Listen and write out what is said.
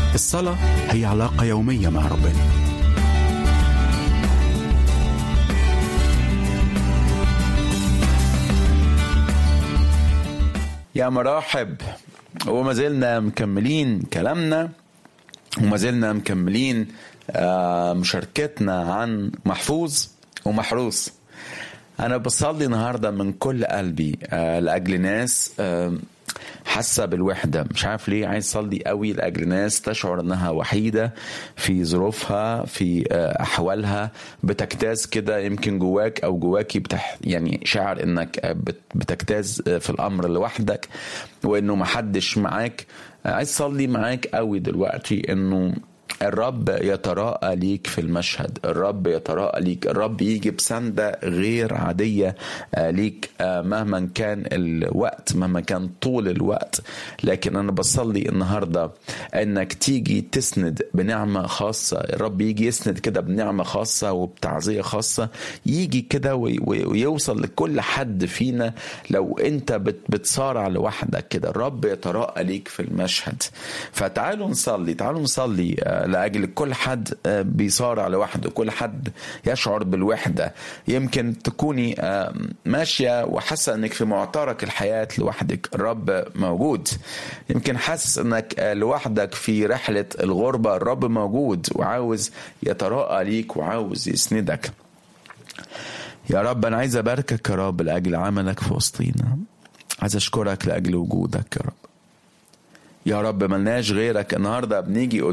الصلاة هي علاقة يومية مع ربنا يا مرحب وما زلنا مكملين كلامنا وما زلنا مكملين آه، مشاركتنا عن محفوظ ومحروس انا بصلي النهارده من كل قلبي آه، لاجل ناس آه، حاسه بالوحده مش عارف ليه عايز اصلي قوي لاجل ناس تشعر انها وحيده في ظروفها في آه، احوالها بتجتاز كده يمكن جواك او جواكي بتح يعني شعر انك آه، بت- بتجتاز آه، في الامر لوحدك وانه محدش معاك آه، عايز اصلي معاك قوي دلوقتي انه الرب يتراءى ليك في المشهد الرب يتراءى ليك الرب يجي بسندة غير عادية آه، ليك آه، مهما كان الوقت مهما كان طول الوقت لكن أنا بصلي النهاردة أنك تيجي تسند بنعمة خاصة الرب يجي يسند كده بنعمة خاصة وبتعزية خاصة يجي كده وي- وي- ويوصل لكل حد فينا لو أنت بت- بتصارع لوحدك كده الرب يتراءى ليك في المشهد فتعالوا نصلي تعالوا نصلي آه، لاجل كل حد آه، بيصارع لوحده كل حد يشعر بالوحده يمكن تكوني آه، ماشيه وحاسه انك في معترك الحياه لوحدك الرب موجود يمكن حاسس انك آه، لوحدك في رحله الغربه الرب موجود وعاوز يتراءى ليك وعاوز يسندك يا رب انا عايز اباركك يا رب لاجل عملك في وسطينا عايز اشكرك لاجل وجودك يا رب يا رب ملناش غيرك النهارده بنيجي